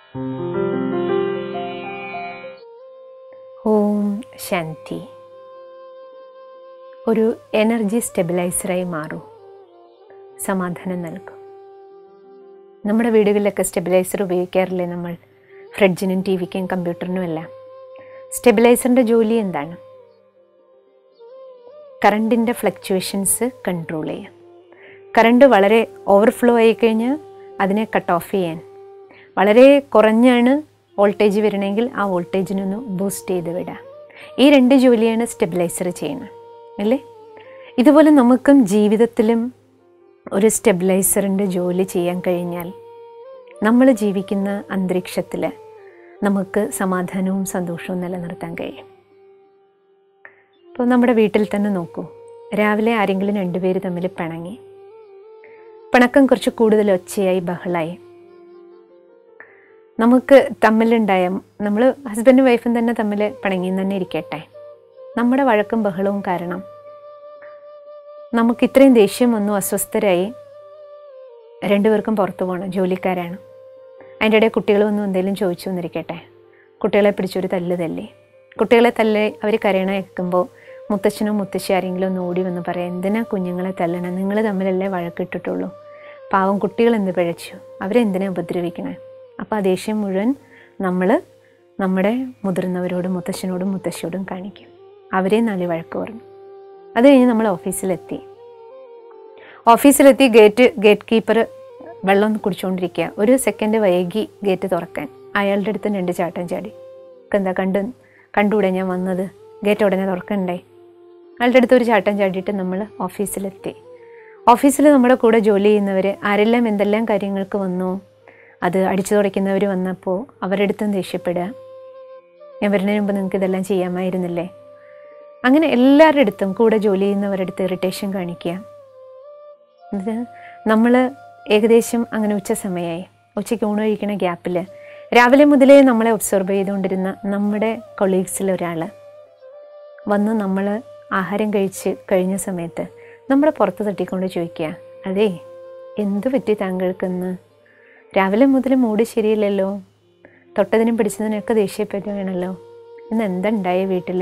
ഓം ശാന്തി ഒരു എനർജി സ്റ്റെബിലൈസറായി മാറൂ സമാധാനം നൽകും നമ്മുടെ വീടുകളിലൊക്കെ സ്റ്റെബിലൈസർ ഉപയോഗിക്കാറില്ലേ നമ്മൾ ഫ്രിഡ്ജിനും ടി വിക്കും കമ്പ്യൂട്ടറിനും എല്ലാം സ്റ്റെബിലൈസറിൻ്റെ ജോലി എന്താണ് കറണ്ടിൻ്റെ ഫ്ലക്ച്വേഷൻസ് കൺട്രോൾ ചെയ്യാം കറണ്ട് വളരെ ഓവർഫ്ലോ ആയി കഴിഞ്ഞാൽ അതിനെ കട്ട് ഓഫ് ചെയ്യാൻ വളരെ കുറഞ്ഞാണ് വോൾട്ടേജ് വരണമെങ്കിൽ ആ വോൾട്ടേജിനൊന്ന് ബൂസ്റ്റ് ചെയ്ത് വിടാം ഈ രണ്ട് ജോലിയാണ് സ്റ്റെബിലൈസർ ചെയ്യുന്നത് അല്ലേ ഇതുപോലെ നമുക്കും ജീവിതത്തിലും ഒരു സ്റ്റെബിലൈസറിൻ്റെ ജോലി ചെയ്യാൻ കഴിഞ്ഞാൽ നമ്മൾ ജീവിക്കുന്ന അന്തരീക്ഷത്തിൽ നമുക്ക് സമാധാനവും സന്തോഷവും നിലനിർത്താൻ കഴിയും ഇപ്പോൾ നമ്മുടെ വീട്ടിൽ തന്നെ നോക്കൂ രാവിലെ ആരെങ്കിലും രണ്ടുപേര് തമ്മിൽ പിണങ്ങി പിണക്കം കുറച്ച് കൂടുതൽ ഒച്ചയായി ബഹളായി നമുക്ക് തമ്മിലുണ്ടായ നമ്മൾ ഹസ്ബൻഡും വൈഫും തന്നെ തമ്മിൽ പിണങ്ങി തന്നെ ഇരിക്കട്ടെ നമ്മുടെ വഴക്കും ബഹളവും കാരണം നമുക്ക് ഇത്രയും ദേഷ്യം വന്നു അസ്വസ്ഥരായി രണ്ടുപേർക്കും പുറത്തു പോകണം ജോലിക്കാരാണ് അതിൻ്റെ ഇടയിൽ കുട്ടികൾ വന്നു എന്തെങ്കിലും ചോദിച്ചു എന്നിരിക്കട്ടെ കുട്ടികളെ പിടിച്ചൊരു തല്ല് തല്ലി കുട്ടികളെ തല്ല് അവർ കരയണ കേൾക്കുമ്പോൾ മുത്തച്ഛനോ മുത്തശ്ശി ആരെങ്കിലും ഒന്ന് ഓടി വന്ന് പറയാം എന്തിനാ കുഞ്ഞുങ്ങളെ തല്ലണം നിങ്ങൾ തമ്മിലല്ലേ വഴക്കിട്ടിട്ടുള്ളൂ പാവം കുട്ടികൾ എന്ത് പിഴച്ചു അവരെന്തിനാ ഉപദ്രവിക്കണേ അപ്പോൾ ആ ദേഷ്യം മുഴുവൻ നമ്മൾ നമ്മുടെ മുതിർന്നവരോടും മുത്തശ്ശനോടും മുത്തശ്ശിയോടും കാണിക്കും അവരെ നാല് വഴക്ക് പറഞ്ഞു അത് കഴിഞ്ഞ് നമ്മൾ ഓഫീസിലെത്തി ഓഫീസിലെത്തി ഗേറ്റ് ഗേറ്റ് കീപ്പർ വെള്ളം കുടിച്ചുകൊണ്ടിരിക്കുക ഒരു സെക്കൻഡ് വൈകി ഗേറ്റ് തുറക്കാൻ അയാളുടെ അടുത്ത് രണ്ട് ചാട്ടം ചാടി എന്താ കണ്ട് കണ്ടുകൂടെ ഞാൻ വന്നത് ഗേറ്റ് ഉടനെ തുറക്കണ്ടേ അയാളുടെ അടുത്ത് ഒരു ചാട്ടം ചാടിയിട്ട് നമ്മൾ ഓഫീസിലെത്തി ഓഫീസിൽ നമ്മുടെ കൂടെ ജോലി ചെയ്യുന്നവർ ആരെല്ലാം എന്തെല്ലാം കാര്യങ്ങൾക്ക് വന്നു അത് അടിച്ചു തുടയ്ക്കുന്നവർ വന്നപ്പോൾ അവരുടെ അടുത്തും ദേഷ്യപ്പെടുക ഞാൻ വരുന്നതിന് മുമ്പ് നിങ്ങൾക്ക് ഇതെല്ലാം ചെയ്യാമായിരുന്നില്ലേ അങ്ങനെ എല്ലാവരുടെ അടുത്തും കൂടെ ജോലി ചെയ്യുന്നവരുടെ അടുത്ത് ഇറിറ്റേഷൻ കാണിക്കുക ഇത് നമ്മൾ ഏകദേശം അങ്ങനെ ഉച്ച സമയമായി ഉച്ചയ്ക്ക് ഊണ് കഴിക്കുന്ന ഗ്യാപ്പിൽ രാവിലെ മുതലേ നമ്മളെ ഒബ്സർവ് ചെയ്തുകൊണ്ടിരുന്ന നമ്മുടെ കൊളീഗ്സിൽ ഒരാൾ വന്ന് നമ്മൾ ആഹാരം കഴിച്ച് കഴിഞ്ഞ സമയത്ത് നമ്മളെ പുറത്ത് തട്ടിക്കൊണ്ട് ചോദിക്കുക അതേ എന്ത് പറ്റി താങ്കൾക്കെന്ന് രാവിലെ മുതൽ മൂഡ് ശരിയില്ലല്ലോ തൊട്ടതിനും പിടിച്ചതിനൊക്കെ ദേഷ്യപ്പെടുകയാണല്ലോ ഇന്ന് എന്തുണ്ടായ വീട്ടിൽ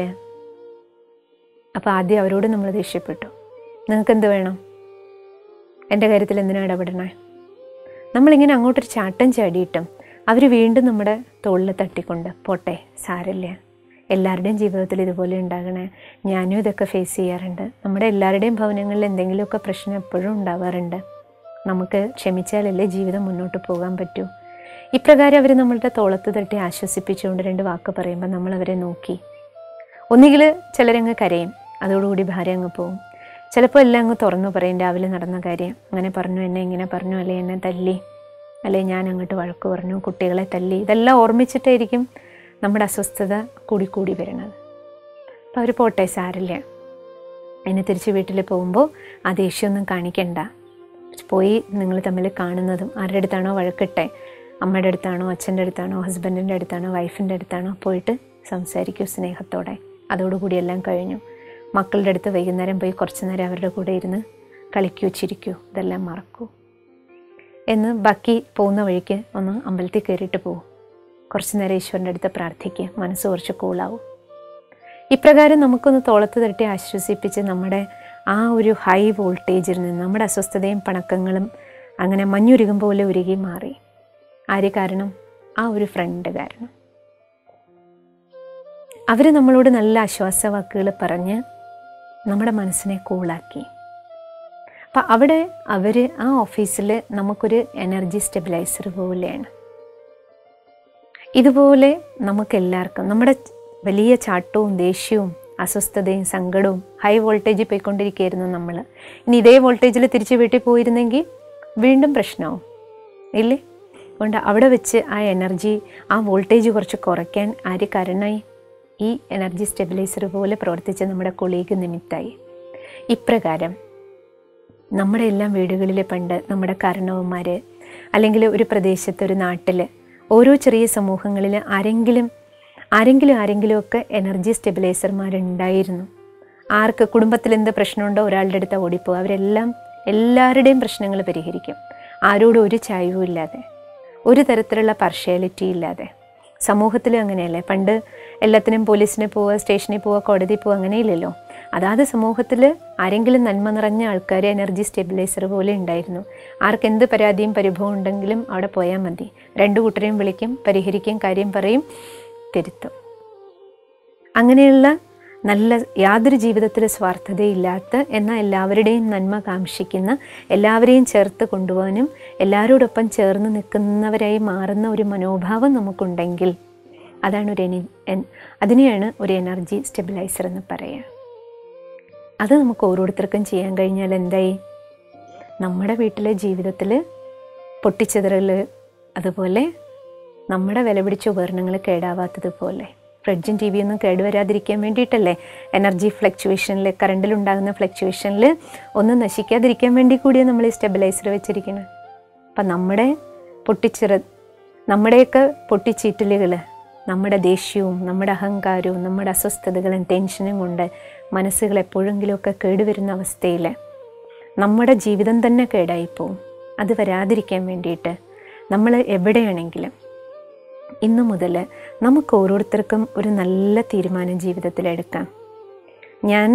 അപ്പോൾ ആദ്യം അവരോട് നമ്മൾ ദേഷ്യപ്പെട്ടു നിങ്ങൾക്ക് എന്ത് വേണം എൻ്റെ കാര്യത്തിൽ എന്തിനാണ് ഇടപെടണേ നമ്മളിങ്ങനെ അങ്ങോട്ടൊരു ചാട്ടം ചാടിയിട്ടും അവർ വീണ്ടും നമ്മുടെ തോളിൽ തട്ടിക്കൊണ്ട് പോട്ടെ സാരല്ല എല്ലാവരുടെയും ജീവിതത്തിൽ ഇതുപോലെ ഉണ്ടാകണേ ഞാനും ഇതൊക്കെ ഫേസ് ചെയ്യാറുണ്ട് നമ്മുടെ എല്ലാവരുടെയും ഭവനങ്ങളിൽ എന്തെങ്കിലുമൊക്കെ പ്രശ്നം എപ്പോഴും ഉണ്ടാവാറുണ്ട് നമുക്ക് ക്ഷമിച്ചാലല്ലേ ജീവിതം മുന്നോട്ട് പോകാൻ പറ്റൂ ഇപ്രകാരം അവർ നമ്മളുടെ തോളത്ത് തട്ടി ആശ്വസിപ്പിച്ചുകൊണ്ട് രണ്ട് വാക്ക് പറയുമ്പോൾ നമ്മൾ അവരെ നോക്കി ഒന്നുകിൽ ചിലരങ്ങ് കരയും അതോടുകൂടി ഭാര്യ അങ്ങ് പോവും ചിലപ്പോൾ എല്ലാം അങ്ങ് തുറന്നു പറയും രാവിലെ നടന്ന കാര്യം അങ്ങനെ പറഞ്ഞു എന്നെ ഇങ്ങനെ പറഞ്ഞു അല്ലെ എന്നെ തല്ലി അല്ലെ ഞാൻ അങ്ങോട്ട് വഴക്ക് പറഞ്ഞു കുട്ടികളെ തല്ലി ഇതെല്ലാം ഓർമ്മിച്ചിട്ടായിരിക്കും നമ്മുടെ അസ്വസ്ഥത കൂടി കൂടി വരുന്നത് അപ്പോൾ അവർ പോട്ടെ സാരില്ല എന്നെ തിരിച്ച് വീട്ടിൽ പോകുമ്പോൾ ആ ദേഷ്യമൊന്നും കാണിക്കണ്ട പോയി നിങ്ങൾ തമ്മിൽ കാണുന്നതും ആരുടെ അടുത്താണോ വഴക്കിട്ടെ അമ്മയുടെ അടുത്താണോ അച്ഛൻ്റെ അടുത്താണോ ഹസ്ബൻഡിൻ്റെ അടുത്താണോ വൈഫിൻ്റെ അടുത്താണോ പോയിട്ട് സംസാരിക്കൂ സ്നേഹത്തോടെ അതോടുകൂടി എല്ലാം കഴിഞ്ഞു മക്കളുടെ അടുത്ത് വൈകുന്നേരം പോയി കുറച്ച് നേരം അവരുടെ കൂടെ ഇരുന്ന് കളിക്കൂ ചിരിക്കൂ ഇതെല്ലാം മറക്കൂ എന്ന് ബാക്കി പോകുന്ന വഴിക്ക് ഒന്ന് അമ്പലത്തിൽ കയറിയിട്ട് പോകും കുറച്ച് നേരം ഈശ്വരൻ്റെ അടുത്ത് പ്രാർത്ഥിക്കുക മനസ്സ് കുറച്ച് കൂളാവും ഇപ്രകാരം നമുക്കൊന്ന് തോളത്ത് തട്ടി ആശ്വസിപ്പിച്ച് നമ്മുടെ ആ ഒരു ഹൈ വോൾട്ടേജിൽ നിന്ന് നമ്മുടെ അസ്വസ്ഥതയും പണക്കങ്ങളും അങ്ങനെ മഞ്ഞുരുകും പോലെ ഉരുകി മാറി ആര് കാരണം ആ ഒരു ഫ്രണ്ട് കാരണം അവർ നമ്മളോട് നല്ല ആശ്വാസവാക്കുകൾ പറഞ്ഞ് നമ്മുടെ മനസ്സിനെ കൂളാക്കി അപ്പം അവിടെ അവർ ആ ഓഫീസിൽ നമുക്കൊരു എനർജി സ്റ്റെബിലൈസർ പോലെയാണ് ഇതുപോലെ നമുക്കെല്ലാവർക്കും നമ്മുടെ വലിയ ചാട്ടവും ദേഷ്യവും അസ്വസ്ഥതയും സങ്കടവും ഹൈ വോൾട്ടേജിൽ പോയിക്കൊണ്ടിരിക്കുകയായിരുന്നു നമ്മൾ ഇനി ഇതേ വോൾട്ടേജിൽ തിരിച്ച് വീട്ടിൽ പോയിരുന്നെങ്കിൽ വീണ്ടും പ്രശ്നമാവും ഇല്ലേ അതുകൊണ്ട് അവിടെ വെച്ച് ആ എനർജി ആ വോൾട്ടേജ് കുറച്ച് കുറയ്ക്കാൻ ആര് കാരണമായി ഈ എനർജി സ്റ്റെബിലൈസർ പോലെ പ്രവർത്തിച്ച നമ്മുടെ കൊളീഗ് നിമിത്തായി ഇപ്രകാരം നമ്മുടെ എല്ലാം വീടുകളിൽ പണ്ട് നമ്മുടെ കാരണവന്മാർ അല്ലെങ്കിൽ ഒരു പ്രദേശത്ത് ഒരു നാട്ടിൽ ഓരോ ചെറിയ സമൂഹങ്ങളിൽ ആരെങ്കിലും ആരെങ്കിലും ആരെങ്കിലുമൊക്കെ എനർജി സ്റ്റെബിലൈസർമാരുണ്ടായിരുന്നു ആർക്ക് കുടുംബത്തിൽ എന്ത് പ്രശ്നമുണ്ടോ ഒരാളുടെ അടുത്ത് ഓടിപ്പോകും അവരെല്ലാം എല്ലാവരുടെയും പ്രശ്നങ്ങൾ പരിഹരിക്കും ആരോടും ഒരു ചായവും ഇല്ലാതെ ഒരു തരത്തിലുള്ള പാർഷ്യാലിറ്റി ഇല്ലാതെ സമൂഹത്തിലും അങ്ങനെയല്ലേ പണ്ട് എല്ലാത്തിനും പോലീസിന് പോവുക സ്റ്റേഷനിൽ പോവുക കോടതി പോവുക അങ്ങനെയില്ലല്ലോ അതാത് സമൂഹത്തിൽ ആരെങ്കിലും നന്മ നിറഞ്ഞ ആൾക്കാർ എനർജി സ്റ്റെബിലൈസർ പോലെ ഉണ്ടായിരുന്നു ആർക്ക് എന്ത് പരാതിയും പരിഭവം ഉണ്ടെങ്കിലും അവിടെ പോയാൽ മതി രണ്ടു കൂട്ടരെയും വിളിക്കും പരിഹരിക്കും കാര്യം പറയും തിരുത്തും അങ്ങനെയുള്ള നല്ല യാതൊരു ജീവിതത്തിൽ സ്വാർത്ഥതയില്ലാത്ത എന്നാൽ എല്ലാവരുടെയും നന്മ കാംക്ഷിക്കുന്ന എല്ലാവരെയും ചേർത്ത് കൊണ്ടുപോകാനും എല്ലാവരോടൊപ്പം ചേർന്ന് നിൽക്കുന്നവരായി മാറുന്ന ഒരു മനോഭാവം നമുക്കുണ്ടെങ്കിൽ അതാണ് ഒരു എനി എൻ- അതിനെയാണ് ഒരു എനർജി സ്റ്റെബിലൈസർ എന്ന് പറയുക അത് നമുക്ക് ഓരോരുത്തർക്കും ചെയ്യാൻ കഴിഞ്ഞാൽ എന്തായി നമ്മുടെ വീട്ടിലെ ജീവിതത്തിൽ പൊട്ടിച്ചെതറൽ അതുപോലെ നമ്മുടെ വിലപിടിച്ച ഉപകരണങ്ങൾ കേടാവാത്തതുപോലെ ഫ്രിഡ്ജും ടി വിയൊന്നും കേടുവരാതിരിക്കാൻ വേണ്ടിയിട്ടല്ലേ എനർജി ഫ്ലക്ച്വേഷനിൽ കറണ്ടിലുണ്ടാകുന്ന ഫ്ലക്ച്വേഷനിൽ ഒന്നും നശിക്കാതിരിക്കാൻ വേണ്ടി കൂടിയാണ് നമ്മൾ ഈ സ്റ്റെബിലൈസർ വെച്ചിരിക്കുന്നത് അപ്പം നമ്മുടെ പൊട്ടിച്ചെറ നമ്മുടെയൊക്കെ പൊട്ടിച്ചീറ്റലുകൾ നമ്മുടെ ദേഷ്യവും നമ്മുടെ അഹങ്കാരവും നമ്മുടെ അസ്വസ്ഥതകളും ടെൻഷനും കൊണ്ട് മനസ്സുകൾ എപ്പോഴെങ്കിലുമൊക്കെ കേടുവരുന്ന അവസ്ഥയിൽ നമ്മുടെ ജീവിതം തന്നെ കേടായിപ്പോവും അത് വരാതിരിക്കാൻ വേണ്ടിയിട്ട് നമ്മൾ എവിടെയാണെങ്കിലും ഇന്നു മുതൽ നമുക്ക് ഓരോരുത്തർക്കും ഒരു നല്ല തീരുമാനം ജീവിതത്തിൽ എടുക്കാം ഞാൻ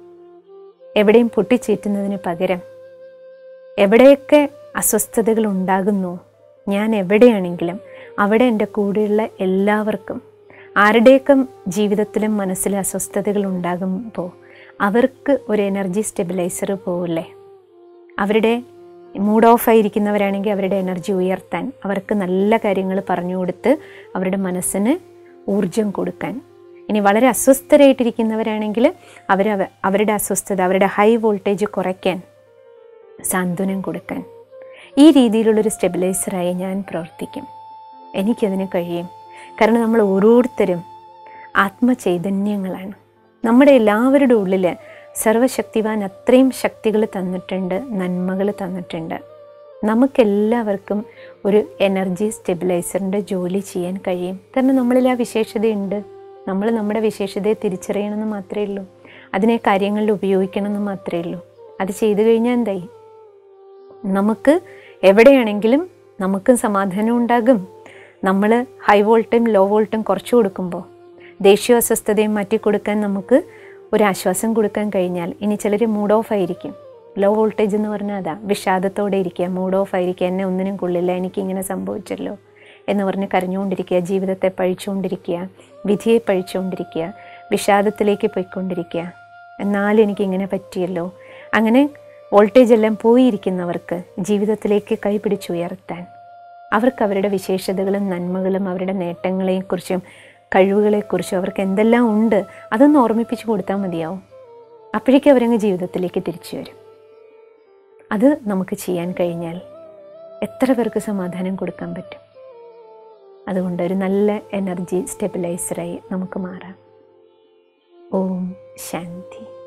എവിടെയും പൊട്ടിച്ചേറ്റുന്നതിന് പകരം എവിടെയൊക്കെ അസ്വസ്ഥതകൾ ഉണ്ടാകുന്നു ഞാൻ എവിടെയാണെങ്കിലും അവിടെ എൻ്റെ കൂടെയുള്ള എല്ലാവർക്കും ആരുടെയൊക്കെ ജീവിതത്തിലും മനസ്സിലും അസ്വസ്ഥതകൾ ഉണ്ടാകുമ്പോൾ അവർക്ക് ഒരു എനർജി സ്റ്റെബിലൈസർ പോവില്ലേ അവരുടെ മൂഡ് ഓഫ് ആയിരിക്കുന്നവരാണെങ്കിൽ അവരുടെ എനർജി ഉയർത്താൻ അവർക്ക് നല്ല കാര്യങ്ങൾ പറഞ്ഞു കൊടുത്ത് അവരുടെ മനസ്സിന് ഊർജം കൊടുക്കാൻ ഇനി വളരെ അസ്വസ്ഥരായിട്ടിരിക്കുന്നവരാണെങ്കിൽ അവർ അവരുടെ അസ്വസ്ഥത അവരുടെ ഹൈ വോൾട്ടേജ് കുറയ്ക്കാൻ സാന്ത്വനം കൊടുക്കാൻ ഈ രീതിയിലുള്ളൊരു സ്റ്റെബിലൈസറായി ഞാൻ പ്രവർത്തിക്കും എനിക്കതിന് കഴിയും കാരണം നമ്മൾ ഓരോരുത്തരും ആത്മചൈതന്യങ്ങളാണ് നമ്മുടെ എല്ലാവരുടെ ഉള്ളിൽ സർവശക്തിവാൻ അത്രയും ശക്തികൾ തന്നിട്ടുണ്ട് നന്മകൾ തന്നിട്ടുണ്ട് നമുക്കെല്ലാവർക്കും ഒരു എനർജി സ്റ്റെബിലൈസറിൻ്റെ ജോലി ചെയ്യാൻ കഴിയും കാരണം നമ്മളിൽ ആ വിശേഷതയുണ്ട് നമ്മൾ നമ്മുടെ വിശേഷതയെ തിരിച്ചറിയണമെന്ന് മാത്രമേ ഉള്ളൂ അതിനെ കാര്യങ്ങളിൽ ഉപയോഗിക്കണമെന്ന് മാത്രമേ ഉള്ളൂ അത് ചെയ്തു കഴിഞ്ഞാൽ എന്തായി നമുക്ക് എവിടെയാണെങ്കിലും നമുക്കും സമാധാനം ഉണ്ടാകും നമ്മൾ ഹൈ വോൾട്ടും ലോ വോൾട്ടും കുറച്ച് കൊടുക്കുമ്പോൾ ദേഷ്യ അസ്വസ്ഥതയും മാറ്റി കൊടുക്കാൻ നമുക്ക് ഒരു ആശ്വാസം കൊടുക്കാൻ കഴിഞ്ഞാൽ ഇനി ചിലർ മൂഡ് ഓഫ് ആയിരിക്കും ലോ വോൾട്ടേജ് എന്ന് പറഞ്ഞാൽ അതാ വിഷാദത്തോടെ ഇരിക്കുക മൂഡ് ഓഫ് ആയിരിക്കുക എന്നെ ഒന്നിനും കൊള്ളില്ല എനിക്കിങ്ങനെ സംഭവിച്ചല്ലോ എന്ന് പറഞ്ഞ് കരഞ്ഞുകൊണ്ടിരിക്കുക ജീവിതത്തെ പഴിച്ചുകൊണ്ടിരിക്കുക വിധിയെ പഴിച്ചുകൊണ്ടിരിക്കുക വിഷാദത്തിലേക്ക് പോയിക്കൊണ്ടിരിക്കുക എന്നാലും എനിക്കിങ്ങനെ പറ്റിയല്ലോ അങ്ങനെ വോൾട്ടേജ് എല്ലാം പോയിരിക്കുന്നവർക്ക് ജീവിതത്തിലേക്ക് കൈപിടിച്ചുയർത്താൻ അവർക്ക് അവരുടെ വിശേഷതകളും നന്മകളും അവരുടെ നേട്ടങ്ങളെക്കുറിച്ചും കഴിവുകളെക്കുറിച്ചും അവർക്ക് എന്തെല്ലാം ഉണ്ട് അതൊന്ന് ഓർമ്മിപ്പിച്ച് കൊടുത്താൽ മതിയാവും അപ്പോഴേക്കും അവരങ്ങ് ജീവിതത്തിലേക്ക് തിരിച്ചു വരും അത് നമുക്ക് ചെയ്യാൻ കഴിഞ്ഞാൽ എത്ര പേർക്ക് സമാധാനം കൊടുക്കാൻ പറ്റും അതുകൊണ്ട് ഒരു നല്ല എനർജി സ്റ്റെബിലൈസറായി നമുക്ക് മാറാം ഓം ശാന്തി